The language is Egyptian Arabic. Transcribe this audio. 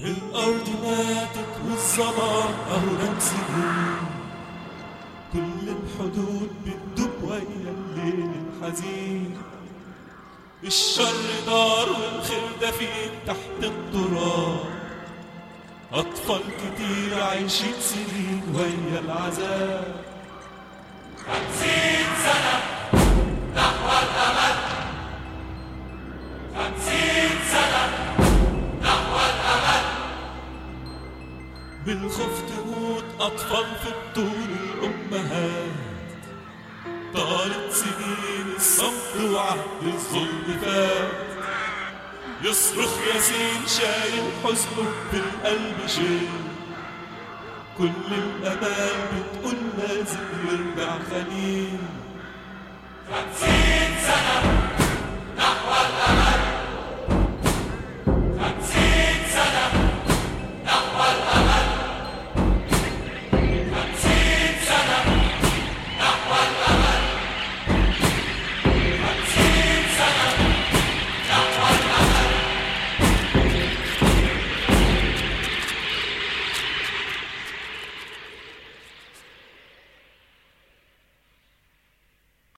الأرض ماتت والظلام أهو سنين كل الحدود بتدب ويا الليل الحزين الشر دار والخير دفين تحت التراب أطفال كتير عايشين سنين ويا العذاب خمسين سنة نحو الأمل خمسين سنة نحو الأمل بالخوف تموت أطفال في بطون الأمهات طالت سنين الصمت وعهد الظلم فات يصرخ ياسين شايل حزنه بالقلب شيل كل الأمال بتقول لازم يرجع خليل خمسين سنة